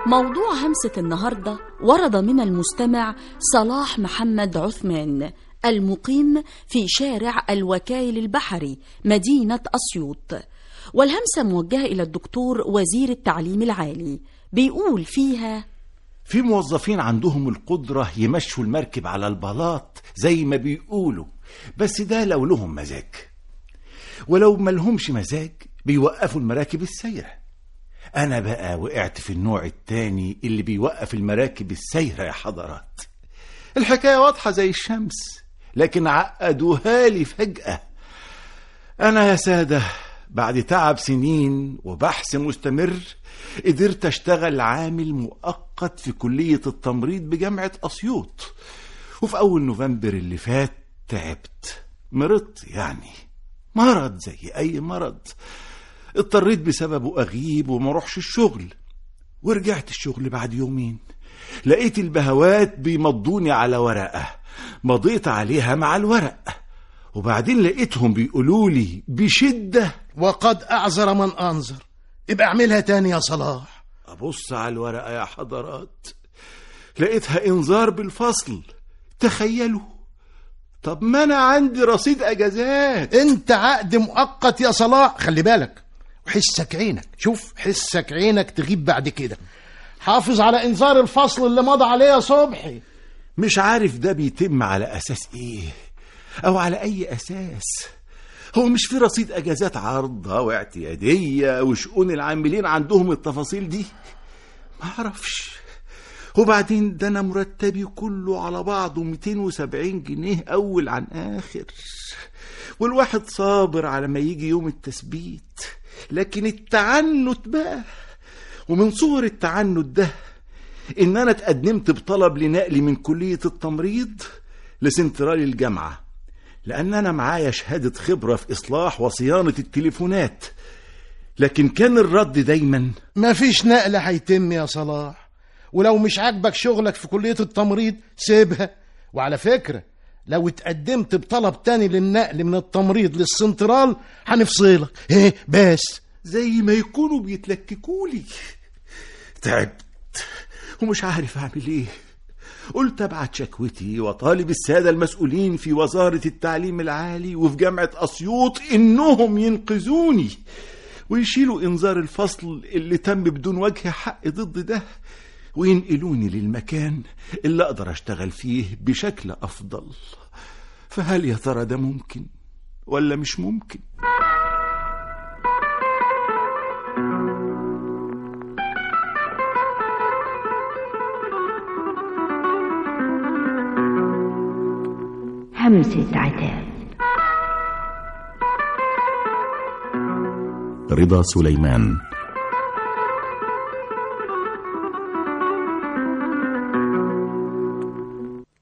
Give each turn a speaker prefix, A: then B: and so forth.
A: موضوع همسة النهاردة ورد من المستمع صلاح محمد عثمان المقيم في شارع الوكايل البحري مدينة أسيوط والهمسة موجهة إلى الدكتور وزير التعليم العالي بيقول فيها
B: في موظفين عندهم القدرة يمشوا المركب على البلاط زي ما بيقولوا بس ده لو لهم مزاج ولو ملهمش مزاج بيوقفوا المراكب السايرة أنا بقى وقعت في النوع التاني اللي بيوقف المراكب السايرة يا حضرات الحكاية واضحة زي الشمس لكن عقدوها لي فجأة أنا يا سادة بعد تعب سنين وبحث مستمر قدرت أشتغل عامل مؤقت في كلية التمريض بجامعة أسيوط وفي أول نوفمبر اللي فات تعبت مرضت يعني مرض زي أي مرض اضطريت بسببه أغيب وما اروحش الشغل ورجعت الشغل بعد يومين لقيت البهوات بيمضوني على ورقة مضيت عليها مع الورق وبعدين لقيتهم بيقولوا لي بشدة
C: وقد أعذر من أنظر ابقى اعملها تاني يا صلاح
B: أبص على الورقة يا حضرات لقيتها إنذار بالفصل تخيلوا طب ما أنا عندي رصيد أجازات
C: انت عقد مؤقت يا صلاح خلي بالك وحسك عينك شوف حسك عينك تغيب بعد كده حافظ على انذار الفصل اللي مضى عليه يا صبحي
B: مش عارف ده بيتم على أساس إيه أو على أي أساس هو مش في رصيد أجازات عارضة واعتيادية وشؤون العاملين عندهم التفاصيل دي ما أعرفش وبعدين ده أنا مرتبي كله على بعضه 270 جنيه أول عن آخر والواحد صابر على ما يجي يوم التثبيت لكن التعنت بقى ومن صور التعنت ده إن أنا اتقدمت بطلب لنقلي من كلية التمريض لسنترال الجامعة لأن أنا معايا شهادة خبرة في إصلاح وصيانة التليفونات لكن كان الرد دايما
C: مفيش نقل هيتم يا صلاح ولو مش عاجبك شغلك في كلية التمريض سيبها وعلى فكرة لو اتقدمت بطلب تاني للنقل من التمريض للسنترال هنفصلك ايه بس
B: زي ما يكونوا بيتلككولي تعبت ومش عارف أعمل إيه قلت أبعت شكوتي وطالب السادة المسؤولين في وزارة التعليم العالي وفي جامعة أسيوط إنهم ينقذوني ويشيلوا إنذار الفصل اللي تم بدون وجه حق ضد ده وينقلوني للمكان اللي أقدر أشتغل فيه بشكل أفضل فهل يا ترى ده ممكن ولا مش ممكن؟
D: همسة عتاب
E: رضا سليمان